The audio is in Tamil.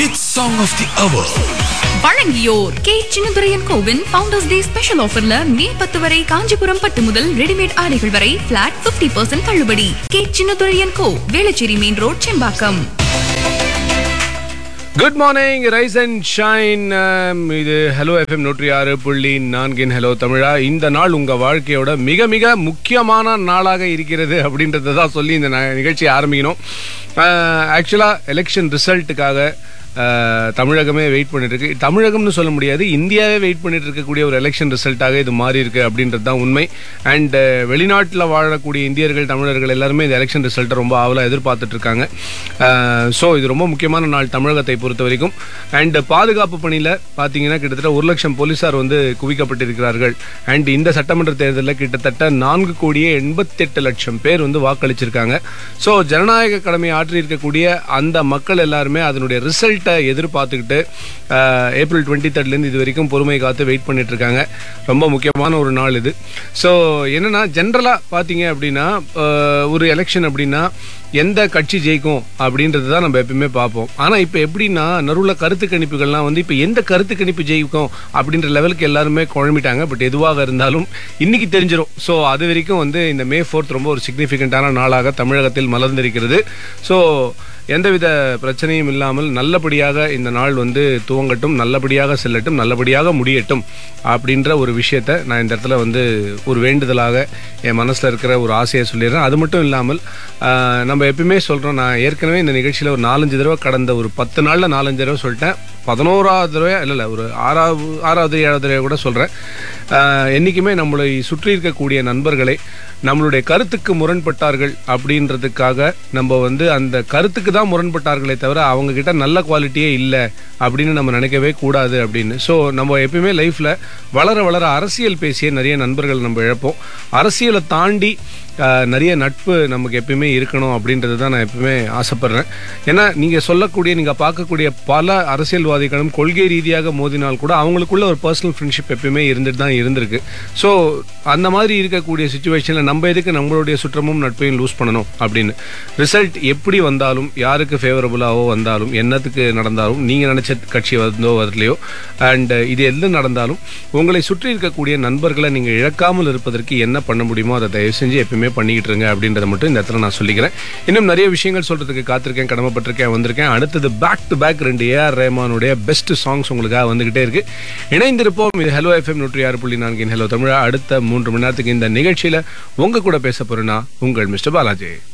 It's Song of the Hour. வழங்கியோர் கே சின்னதுரையன் கோவின் ஃபவுண்டர்ஸ் டே ஸ்பெஷல் ஆஃபர்ல மே பத்து வரை காஞ்சிபுரம் பட்டு முதல் ரெடிமேட் ஆடைகள் வரை பிளாட் 50% பர்சன்ட் தள்ளுபடி K Chinnaduraiyan co Velachery main road Sembakkam good morning rise and shine இது ஹலோ எஃப்எம் நூற்றி ஆறு புள்ளி நான்கின் ஹலோ தமிழா இந்த நாள் உங்கள் வாழ்க்கையோட மிக மிக முக்கியமான நாளாக இருக்கிறது அப்படின்றத தான் சொல்லி இந்த ந- நிகழ்ச்சியை ஆரம்பிக்கணும் ஆக்சுவலாக எலெக்ஷன் ரிசல்ட்டுக்காக அஹ், தமிழகமே வெயிட் பண்ணிட்டு இருக்கு தமிழகம்னு சொல்ல முடியாது இந்தியாவே வெயிட் பண்ணிட்டு இருக்கக்கூடிய ஒரு எலெக்ஷன் ரிசல்ட்டாக இது மாறி இருக்கு அப்படின்றது தான் உண்மை அண்ட் வெளிநாட்டில் வாழக்கூடிய இந்தியர்கள் தமிழர்கள் எல்லாருமே இந்த எலெக்ஷன் ரிசல்ட்டை ரொம்ப ஆவலாக எதிர்பார்த்துட்டு இருக்காங்க ஸோ இது ரொம்ப முக்கியமான நாள் தமிழகத்தை பொறுத்த வரைக்கும் அண்ட் பாதுகாப்பு பணியில் பார்த்தீங்கன்னா கிட்டத்தட்ட ஒரு லட்சம் போலீசார் வந்து குவிக்கப்பட்டிருக்கிறார்கள் அண்ட் இந்த சட்டமன்ற தேர்தலில் கிட்டத்தட்ட நான்கு கோடியே எண்பத்தெட்டு லட்சம் பேர் வந்து வாக்களிச்சிருக்காங்க ஸோ ஜனநாயக கடமை ஆற்றி இருக்கக்கூடிய அந்த மக்கள் எல்லாருமே அதனுடைய ரிசல்ட்டை எதிர்பார்த்துக்கிட்டு அஹ், ஏப்ரல் டுவெண்ட்டி தேர்ட்லேருந்து இது வரைக்கும் பொறுமை காத்து வெயிட் பண்ணிட்டு இருக்காங்க ரொம்ப முக்கியமான ஒரு நாள் இது ஸோ என்னன்னா ஜென்ரலாக பார்த்தீங்க அப்படின்னா அஹ், ஒரு எலெக்ஷன் அப்படின்னா எந்த கட்சி ஜெயிக்கும் அப்படின்றது தான் நம்ம எப்பயுமே பார்ப்போம் ஆனால் இப்போ எப்படின்னா நடுவில் கருத்து கணிப்புகள்லாம் வந்து இப்போ எந்த கருத்து கணிப்பு ஜெயிக்கும் அப்படின்ற லெவலுக்கு எல்லாருமே குழம்பிட்டாங்க பட் எதுவாக இருந்தாலும் இன்னைக்கு தெரிஞ்சிடும் ஸோ அது வரைக்கும் வந்து இந்த மே ஃபோர்த் ரொம்ப ஒரு சிக்னிஃபிகண்ட்டான நாளாக தமிழகத்தில் மலர்ந்திருக்கிறது ஸோ எந்தவித பிரச்சனையும் இல்லாமல் நல்லபடியாக இந்த நாள் வந்து துவங்கட்டும் நல்லபடியாக செல்லட்டும் நல்லபடியாக முடியட்டும் அப்படின்ற ஒரு விஷயத்த நான் இந்த இடத்துல வந்து ஒரு வேண்டுதலாக என் மனசில் இருக்கிற ஒரு ஆசையை சொல்லிடுறேன் அது மட்டும் இல்லாமல் ஆஹ், நம்ம எப்பயுமே சொல்கிறோம் நான் ஏற்கனவே இந்த நிகழ்ச்சியில் ஒரு நாலஞ்சு தடவை கடந்த ஒரு பத்து நாளில் நாலஞ்சு தடவை சொல்லிட்டேன் பதினோராவது தடவை இல்லை இல்லை ஒரு ஆறாவது ஆறாவது ஏழாவது தடவை கூட சொல்கிறேன் என்றைக்குமே நம்மளை சுற்றி இருக்கக்கூடிய நண்பர்களை நம்மளுடைய கருத்துக்கு முரண்பட்டார்கள் அப்படின்றதுக்காக நம்ம வந்து அந்த கருத்துக்கு தான் முரண்பட்டார்களே தவிர அவங்க கிட்ட நல்ல குவாலிட்டியே இல்லை அப்படின்னு நம்ம நினைக்கவே கூடாது அப்படின்னு ஸோ நம்ம எப்பயுமே லைஃப்பில் வளர வளர அரசியல் பேசிய நிறைய நண்பர்கள் நம்ம இழப்போம் அரசியலை தாண்டி ஆஹ், நிறைய நட்பு நமக்கு எப்பயுமே இருக்கணும் அப்படின்றது தான் நான் எப்பயுமே ஆசைப்படுறேன் ஏன்னா நீங்கள் சொல்லக்கூடிய நீங்கள் பார்க்கக்கூடிய பல அரசியல்வாதிகளும் கொள்கை ரீதியாக மோதினால் கூட அவங்களுக்குள்ள ஒரு பர்சனல் ஃப்ரெண்ட்ஷிப் எப்பயுமே இருந்துட்டு தான் இருந்திருக்கு ஸோ அந்த மாதிரி இருக்கக்கூடிய சுச்சுவேஷனில் நம்ம எதுக்கு நம்மளுடைய சுற்றமும் நட்பையும் லூஸ் பண்ணணும் அப்படின்னு ரிசல்ட் எப்படி வந்தாலும் யாருக்கு ஃபேவரபுளாவோ வந்தாலும் என்னத்துக்கு நடந்தாலும் நீங்கள் நினச்ச கட்சி வந்தோ வரலையோ அண்ட் இது எது நடந்தாலும் உங்களை சுற்றி இருக்கக்கூடிய நண்பர்களை நீங்கள் இழக்காமல் இருப்பதற்கு என்ன பண்ண முடியுமோ அதை தயவு செஞ்சு எப்பயுமே பண்ணிக்கிட்டு இருங்க அப்படின்றத மட்டும் இந்த இடத்துல நான் சொல்லிக்கிறேன் இன்னும் நிறைய விஷயங்கள் சொல்றதுக்கு காத்திருக்கேன் கடமைப்பட்டிருக்கேன் வந்திருக்கேன் அடுத்தது பேக் டு பேக் ரெண்டு ஏஆர் ரஹ்மானுடைய பெஸ்ட் சாங்ஸ் உங்களுக்காக வந்துகிட்டே இருக்கு இணைந்திருப்போம் இது ஹலோ எஃப்எம் நூற்றி ஆறு புள்ளி நான்கின் ஹலோ தமிழா அடுத்த மூன்று மணி நேரத்துக்கு இந்த நிகழ்ச்சியில உங்க கூட பேச போறேன்னா உங்கள் மிஸ்டர் பாலாஜி